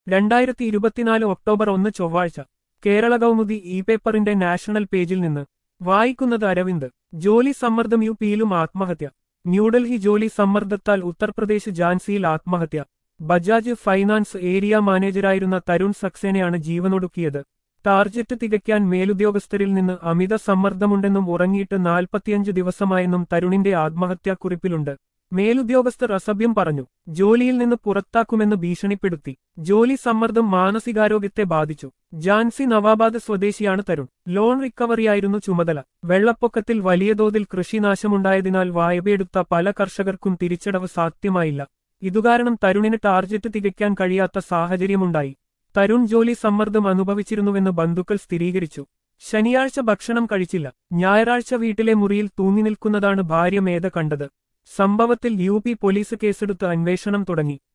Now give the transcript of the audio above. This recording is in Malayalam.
രണ്ടായിരത്തി ഇരുപത്തിനാല് ഒക്ടോബർ ഒന്ന് ചൊവ്വാഴ്ച കേരള കൗമുദി ഇ പേപ്പറിന്റെ നാഷണൽ പേജിൽ നിന്ന് വായിക്കുന്നത് അരവിന്ദ് ജോലി സമ്മർദ്ദം യു പിയിലും ആത്മഹത്യ ന്യൂഡൽഹി ജോലി സമ്മർദ്ദത്താൽ ഉത്തർപ്രദേശ് ഝാൻസിയിൽ ആത്മഹത്യ ബജാജ് ഫൈനാൻസ് ഏരിയ മാനേജരായിരുന്ന തരുൺ സക്സേനയാണ് ജീവനൊടുക്കിയത് ടാർജറ്റ് തികയ്ക്കാൻ മേലുദ്യോഗസ്ഥരിൽ നിന്ന് അമിത സമ്മർദ്ദമുണ്ടെന്നും ഉറങ്ങിയിട്ട് നാൽപ്പത്തിയഞ്ച് ദിവസമായെന്നും തരുണിന്റെ ആത്മഹത്യാക്കുറിപ്പിലുണ്ട് മേലുദ്യോഗസ്ഥർ അസഭ്യം പറഞ്ഞു ജോലിയിൽ നിന്ന് പുറത്താക്കുമെന്ന് ഭീഷണിപ്പെടുത്തി ജോലി സമ്മർദ്ദം മാനസികാരോഗ്യത്തെ ബാധിച്ചു ജാൻസി നവാബാദ് സ്വദേശിയാണ് തരുൺ ലോൺ റിക്കവറിയായിരുന്നു ചുമതല വെള്ളപ്പൊക്കത്തിൽ വലിയ തോതിൽ കൃഷിനാശമുണ്ടായതിനാൽ വായ്പയെടുത്ത പല കർഷകർക്കും തിരിച്ചടവ് സാധ്യമായില്ല ഇതുകാരണം തരുണിന് ടാർജറ്റ് തികയ്ക്കാൻ കഴിയാത്ത സാഹചര്യമുണ്ടായി തരുൺ ജോലി സമ്മർദ്ദം അനുഭവിച്ചിരുന്നുവെന്ന് ബന്ധുക്കൾ സ്ഥിരീകരിച്ചു ശനിയാഴ്ച ഭക്ഷണം കഴിച്ചില്ല ഞായറാഴ്ച വീട്ടിലെ മുറിയിൽ തൂങ്ങി നിൽക്കുന്നതാണ് ഭാര്യ മേധ കണ്ടത് സംഭവത്തിൽ യു പി പോലീസ് കേസെടുത്ത് അന്വേഷണം തുടങ്ങി